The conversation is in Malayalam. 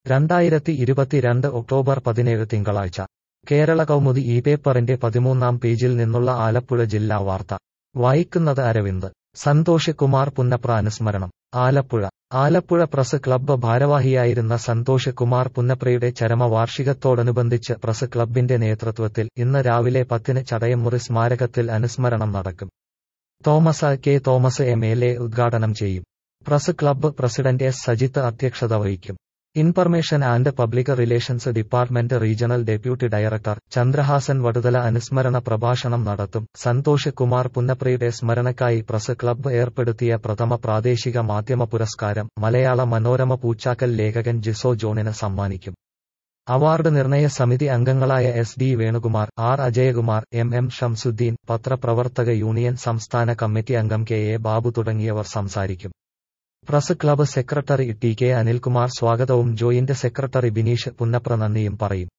രണ്ടായിരത്തി ഇരുപത്തിരണ്ട് ഒക്ടോബർ പതിനേഴ് തിങ്കളാഴ്ച കേരള കൗമുദി ഈ പേപ്പറിന്റെ പതിമൂന്നാം പേജിൽ നിന്നുള്ള ആലപ്പുഴ ജില്ലാ വാർത്ത വായിക്കുന്നത് അരവിന്ദ് സന്തോഷ് കുമാർ പുന്നപ്ര അനുസ്മരണം ആലപ്പുഴ ആലപ്പുഴ പ്രസ് ക്ലബ്ബ് ഭാരവാഹിയായിരുന്ന സന്തോഷ് കുമാർ പുന്നപ്രയുടെ ചരമവാർഷികത്തോടനുബന്ധിച്ച് പ്രസ് ക്ലബ്ബിന്റെ നേതൃത്വത്തിൽ ഇന്ന് രാവിലെ പത്തിന് ചടയമുറി സ്മാരകത്തിൽ അനുസ്മരണം നടക്കും Thomas K Thomas M L A ഉദ്ഘാടനം ചെയ്യും press club president S Sajith അധ്യക്ഷത വഹിക്കും information and public relations department regional deputy director Chandrahasan Vaduthala അനുസ്മരണ പ്രഭാഷണം നടത്തും സന്തോഷ് കുമാർ പുന്നപ്രയുടെ സ്മരണക്കായി പ്രസ് ക്ലബ്ബ് ഏർപ്പെടുത്തിയ പ്രഥമ പ്രാദേശിക മാധ്യമ പുരസ്കാരം മലയാള മനോരമ പൂച്ചാക്കൽ ലേഖകൻ ജിസോ ജോണിന് സമ്മാനിക്കും അവാർഡ് നിർണയ സമിതി അംഗങ്ങളായ S D Venukumar R Ajayakumar M M Shamsuddin പത്രപ്രവർത്തക യൂണിയൻ സംസ്ഥാന കമ്മിറ്റി അംഗം കെ എ ബാബു തുടങ്ങിയവർ സംസാരിക്കും press club secretary T K Anilkumar സ്വാഗതവും ജോയിന്റ് സെക്രട്ടറി ബിനീഷ് പുന്നപ്ര നന്ദിയും പറയും